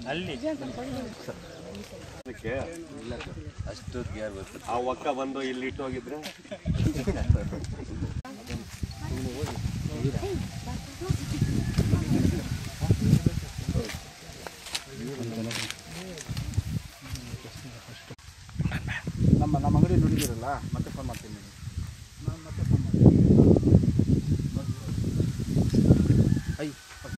ಅದಕ್ಕೆ ಅಷ್ಟೊತ್ತಿಗೆ ಯಾರು ಬರ್ತಾರೆ ಆ ಒಕ್ಕ ಬಂದು ಇಲ್ಲಿ ಇಟ್ಟು ಹೋಗಿದ್ರೆ ನಮ್ಮ ನಮ್ಮ ಅಂಗಡಿ ನುಡಿದಿರಲ್ಲ ಮತ್ತೆ ಫೋನ್ ಮಾಡ್ತೀನಿ ನಿಮಗೆ ನಾನು ಮತ್ತೆ ಫೋನ್ ಮಾಡ್ತೀನಿ ಐ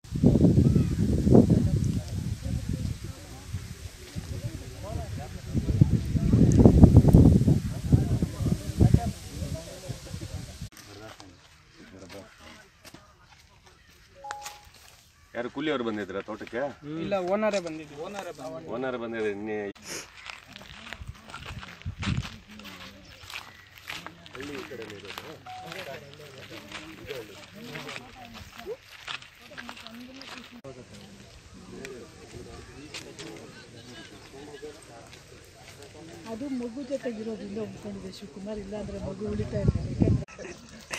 ಯಾರು ಕೂಲಿಯವರು ಬಂದಿದ್ರ ತೋಟಕ್ಕೆ ಇಲ್ಲ ಓನರೇ ಬಂದಿದ್ವಿ ಓನರೇ ಓನರ್ ಬಂದಿದ್ರೆ ಇನ್ನೇ ಅದು ಮಗು ಜೊತೆಗಿರೋದ್ರಿಂದ ಉಳ್ಕೊಂಡಿದೆ ಶಿವಕುಮಾರ್ ಇಲ್ಲ ಅಂದ್ರೆ ಮಗು ಉಳಿತಾ ಇರ್ತಾರೆ ಯಾಕಂದ್ರೆ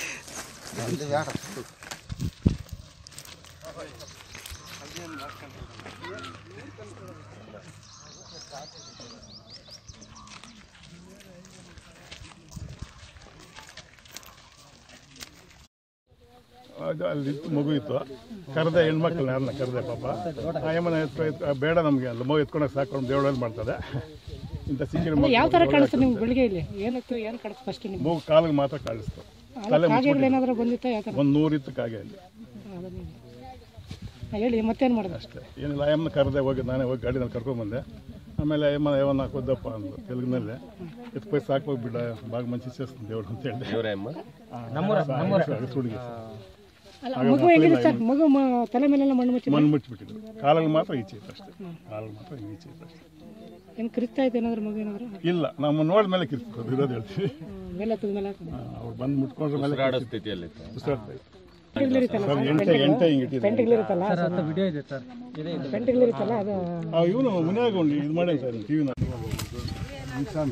ಅದು ಅಲ್ಲಿ ಇತ್ತು ಮಗು ಇತ್ತು ಕರೆದೆ ಹೆಣ್ಮಕ್ಳನ್ನ ಯಾರನ್ನ ಕರೆದೆ ಪಾಪ ಆ ಯಮ್ಮನ ಎತ್ಕೊ ಎತ್ಕೊ ಬೇಡ ನಮಗೆ ಅಲ್ಲ ಮಗು ಎತ್ಕೊಂಡೋಗಿ ಸಾಕೊಂಡು ದೇವಳಲ್ಲಿ ಮಾಡ್ತದೆ ಇಂಥ ಸಿಕ್ಕಿನ ಮಗು ಯಾವ ಥರ ಕಾಣಿಸ್ತು ನಿಮ್ಗೆ ಬೆಳಿಗ್ಗೆ ಇಲ್ಲಿ ಏನಕ್ಕೆ ಏನು ಕಾಣಿಸ್ತು ಫಸ್ಟ್ ನಿಮ್ಗೆ ಮಗು ಕಾಲಿಗೆ ಮಾತ್ರ ಕಾಣಿಸ್ತು ತಲೆ ಕಾಗೆಗಳು ಏನಾದರೂ ಬಂದಿತ್ತಾ ಯಾವ ಥರ ಒಂದು ನೂರಿತ್ತು ಕಾಗೆ ಅಲ್ಲಿ ಅದನ್ನ ಹೇಳಿ ಮತ್ತೇನು ಮಾಡಿದೆ ಅಷ್ಟೇ ಏನಿಲ್ಲ ಆ ಯಮ್ಮನ ಕರೆದೆ ಹೋಗಿ ನಾನೇ ಹೋಗಿ ಗಾಡಿನಲ್ಲಿ ಕರ್ಕೊಂಡ್ಬಂದೆ ಆಮೇಲೆ ಯಮ್ಮನ ಯಾವನ್ನ ಹಾಕೋದಪ್ಪ ಅಂದ್ರು ತೆಲುಗಿನಲ್ಲೇ ಎತ್ಕೊಯ್ ಸಾಕೋಗಿ ಬಿಡ ಬಾಗ ಮಂಚಿ ಸೇರಿಸ್ತೀನಿ ದೇವ್ರು ಅಂತ ಹೇಳಿದೆ ಇವರೇ ಅಮ್ಮ ಹುಡುಗಿ ಅಲ್ಲ ಮಗು ಹೆಂಗಿದೆ ಸರ್ ಮಗು ಮ- ತಲೆ ಮೇಲೆಲ್ಲ ಮಣ್ಣು ಮುಚ್ಚಿ ಮಣ್ಣು ಮುಚ್ಚಿಬಿಟ್ಟಿದ್ರು ಕಾಲಲ್ಲಿ ಮಾತ್ರ ಈಚೆ ಇತ್ತು ಅಷ್ಟೇ ಕಾಲಲ್ಲಿ ಮಾತ್ರ ಹಿಂಗೆ ಈಚೆ ಇತ್ತು ಅಷ್ಟೇ ಏನು ಕಿರಿಸ್ತಾ ಇತ್ತು ಏನಾದರೂ ಮಗು ಏನಾದರೂ ಇಲ್ಲ ನಮ್ಮ ನೋಡಿದ ಮೇಲೆ ಕಿರ್ಸ್ಬೋದು ಇರೋದು ಹೇಳ್ತೀವಿ ಮೇಲೆ ಹತ್ತದ ಮೇಲೆ ಅವ್ರು ಬಂದು ಮುಟ್ಕೊಂಡ್ರೆ ಮೇಲೆ ಆಡೋ ಸ್ಥಿತಿಯಲ್ಲಿತ್ತು ಉಸಿರಾಡ್ತಾ ಇತ್ತು ಪೆಂಟಿಗಳಿರುತ್ತಲ್ಲ ಸರ್ ಎಂಟೆ ಎಂಟೆ ಹಿಂಗೆ ಇಟ್ಟಿದ್ದು ಪೆಂಟಿಗಳಿರುತ್ತಲ್ಲ ಪೆಂಟಿಗಳಿರುತ್ತಲ್ಲ ಅದು ಇವನು ಮನ್ಯಾಗ ಒಂದು ಇದು ಮಾಡಿ ಸರ್ ಟಿ ವಿನ ಸ್ವಾಮಿ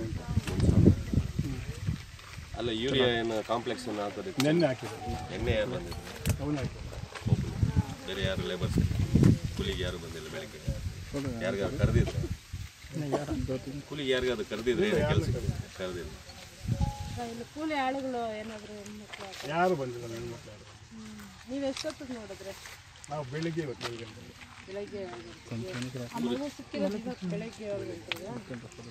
ಅಲ್ಲ ಯೂರಿಯಾ ಏನು ಕಾಂಪ್ಲೆಕ್ಸ್ ಏನು ಹಾಕೋದಕ್ಕೆ ನೆನ್ನೆ ಹಾಕಿದ್ರು ಎಣ್ಣೆ ಯಾರು ಬಂದಿದ್ರು ಅವನು ಹಾಕಿದ್ರು ಒಬ್ರು. ಬೇರೆ ಯಾರು ಲೇಬರ್ಸ್ ಕೂಲಿಗೆ ಯಾರು ಬಂದಿಲ್ಲ ಬೆಳಿಗ್ಗೆ ಯಾರಿಗಾದ್ರು ಕರೆದಿದ್ರೆ ಕೂಲಿಗೆ ಯಾರಿಗಾದ್ರು ಕರೆದಿದ್ರೆ ಏನು ಕೆಲಸಕ್ಕೆ ಕರೆದಿಲ್ಲ ಇಲ್ಲಿ ಕೂಲಿ ಆಳುಗಳು ಏನಾದರೂ ಹೆಣ್ಮಕ್ಳು ಯಾರು ಬಂದಿಲ್ಲ ಹೆಣ್ಮಕ್ಳು ಯಾರು ನೀವು ಎಷ್ಟೊತ್ತಿಗೆ ನೋಡಿದ್ರೆ ನಾವು ಬೆಳಿಗ್ಗೆ ಇವತ್ತು ಬೆಳಿಗ್ಗೆ ಬಂದ್ವಿ. ಬೆಳಗ್ಗೆ ಆ ಮಗು ಸಿಕ್ಕಿರೋದು ಇವತ್ತು ಬೆಳಗ್ಗೆ ಏಳು ಗಂಟೆಗೆ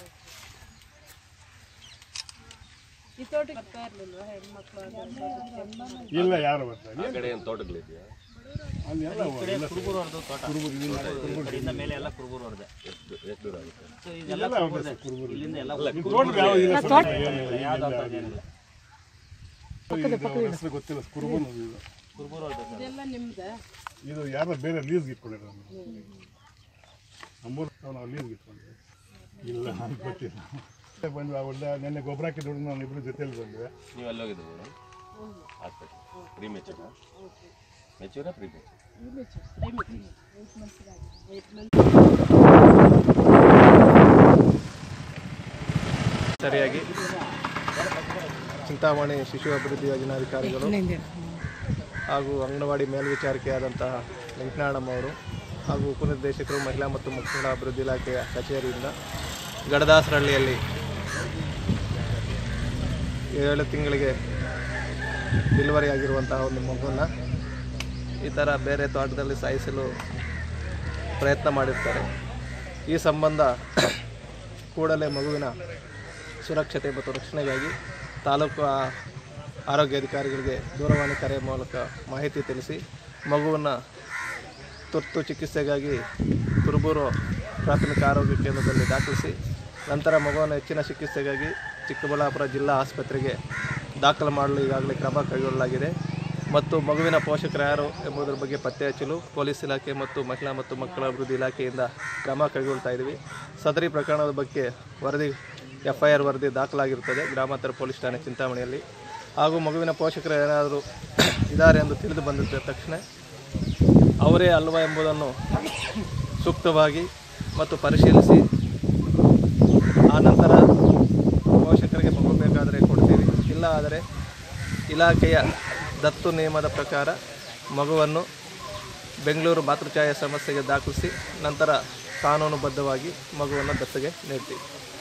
ಈ ತೋಟಕ್ಕೆ ಬರ್ತಾ ಇರ್ಲಿಲ್ವಾ ಹೆಣ್ಮಕ್ಳು ಅದು ಇಲ್ಲ ಯಾರು ಬರ್ತಾರೆ ಆ ಕಡೆ ಏನು ತೋಟಗಳಿದೆಯಾ ಅಲ್ಲಿ ಎಲ್ಲ ಎಲ್ಲ ಕುರುಬರು ಮೇಲೆ ಎಲ್ಲ ಕುರುಬೂರು ಅವ್ರದ್ದೆ ಎಷ್ಟು ಎಷ್ಟು ದೂರ ಆಗುತ್ತೆ ಇದೆಲ್ಲ ಅವ್ರದ್ದೇ ಸರ್, ಕುರುಬರು ಇಲ್ಲಿಂದ ಎಲ್ಲ ಈ ತೋಟಕ್ಕೆ ಯಾವ ಇಲ್ಲ ಸರ್, ಏನಿಲ್ಲ, ಏನಿಲ್ಲ. ಇದು ಹೆಸರು ಗೊತ್ತಿಲ್ಲ ಕುರುಬನು ಇದು ಕುರುಬೂರು ಅವ್ರದ್ದೆ ಸರ್ ಇದೆಲ್ಲ ನಿಮ್ದೆ ಇದು ಯಾರೋ ಬೇರೆ ಲೀಸ್ಗೆ ಇಟ್ಕೊಂಡಿರೋ ನಮ್ಮೂರು ನಾವು ಲೀಸ್ಗೆ ಇಟ್ಕೊಂಡಿದ್ವಿ ಇಲ್ಲ ನನಗೆ ಗೊತ್ತಿಲ್ಲ ಬಂದ್ವಿ ಆ ಒಳ್ಳೆ ನೆನ್ನೆ ಗೊಬ್ಬರ ಹಾಕಿದ್ದು ನಾನು ಇಬ್ಬರು ಜೊತೆಲಿ ಬಂದ್ವಿ ನೀವು ಅಲ್ಲಿ ಹೋಗಿದ್ದು ಮೇಡಮ್ ಹಾಸ್ಪಿಟಲ್ ಪ್ರೀ ಮೆಚೂರಾ ಮೆಚೂರಾ ಪ್ರೀ ಮೆಚೂರ್ ಸರಿಯಾಗಿ ಚಿಂತಾಮಣಿ ಶಿಶು ಅಭಿವೃದ್ಧಿ ಯೋಜನಾಧಿಕಾರಿಗಳು ಹಾಗೂ ಅಂಗನವಾಡಿ ಮೇಲ್ವಿಚಾರಕಿಯಾದಂತಹ ವೆಂಕಟನಾಳಮ್ಮ ಅವರು ಹಾಗೂ ಉಪನಿರ್ದೇಶಕರು ಮಹಿಳಾ ಮತ್ತು ಮಕ್ಕಳ ಅಭಿವೃದ್ಧಿ ಇಲಾಖೆಯ ಕಚೇರಿಯಿಂದ ಗಡದಾಸರಹಳ್ಳಿಯಲ್ಲಿ ಏಳು ತಿಂಗಳಿಗೆ ಡೆಲಿವರಿ ಆಗಿರುವಂತಹ ಒಂದು ಮಗುವನ್ನು ಈ ಥರ ಬೇರೆ ತೋಟದಲ್ಲಿ ಸಾಯಿಸಲು ಪ್ರಯತ್ನ ಮಾಡಿರ್ತಾರೆ ಈ ಸಂಬಂಧ ಕೂಡಲೇ ಮಗುವಿನ ಸುರಕ್ಷತೆ ಮತ್ತು ರಕ್ಷಣೆಗಾಗಿ ತಾಲೂಕು ಆ- ಆರೋಗ್ಯಾಧಿಕಾರಿಗಳಿಗೆ ದೂರವಾಣಿ ಕರೆ ಮೂಲಕ ಮಾಹಿತಿ ತಿಳಿಸಿ ಮಗುವನ್ನು ತುರ್ತು ಚಿಕಿತ್ಸೆಗಾಗಿ ಕುರುಬೂರು ಪ್ರಾಥಮಿಕ ಆರೋಗ್ಯ ಕೇಂದ್ರದಲ್ಲಿ ದಾಖಲಿಸಿ ನಂತರ ಮಗುವನ್ನು ಹೆಚ್ಚಿನ ಚಿಕಿತ್ಸೆಗಾಗಿ ಚಿಕ್ಕಬಳ್ಳಾಪುರ ಜಿಲ್ಲಾ ಆಸ್ಪತ್ರೆಗೆ ದಾಖಲು ಮಾಡಲು ಈಗಾಗಲೇ ಕ್ರಮ ಕೈಗೊಳ್ಳಲಾಗಿದೆ ಮತ್ತು ಮಗುವಿನ ಪೋಷಕರು ಯಾರು ಎಂಬುದರ ಬಗ್ಗೆ ಪತ್ತೆ ಹಚ್ಚಲು ಪೊಲೀಸ್ ಇಲಾಖೆ ಮತ್ತು ಮಹಿಳಾ ಮತ್ತು ಮಕ್ಕಳ ಅಭಿವೃದ್ಧಿ ಇಲಾಖೆಯಿಂದ ಕ್ರಮ ಕೈಗೊಳ್ತಾ ಇದ್ದೀವಿ ಸದರಿ ಪ್ರಕರಣದ ಬಗ್ಗೆ ವರದಿ ಎಫ್ ಐ ಆರ್ ವರದಿ ದಾಖಲಾಗಿರುತ್ತದೆ ಗ್ರಾಮಾಂತರ ಪೊಲೀಸ್ ಠಾಣೆ ಚಿಂತಾಮಣಿಯಲ್ಲಿ ಹಾಗೂ ಮಗುವಿನ ಪೋಷಕರು ಏನಾದರೂ ಇದ್ದಾರೆ ಎಂದು ತಿಳಿದು ಬಂದಿದ್ದ ತಕ್ಷಣ ಅವರೇ ಅಲ್ವಾ ಎಂಬುದನ್ನು ಸೂಕ್ತವಾಗಿ ಮತ್ತು ಪರಿಶೀಲಿಸಿ ಆನಂತರ ಪೋಷಕರಿಗೆ ಮಗು ಬೇಕಾದರೆ ಕೊಡ್ತೀವಿ ಇಲ್ಲ ಆದರೆ ಇಲಾಖೆಯ ದತ್ತು ನಿಯಮದ ಪ್ರಕಾರ ಮಗುವನ್ನು ಬೆಂಗಳೂರು ಮಾತೃಛಾಯಾ ಸಂಸ್ಥೆಗೆ ದಾಖಲಿಸಿ ನಂತರ ಕಾನೂನುಬದ್ಧವಾಗಿ ಮಗುವನ್ನು ದತ್ತಗೆ ನೀಡ್ತೀವಿ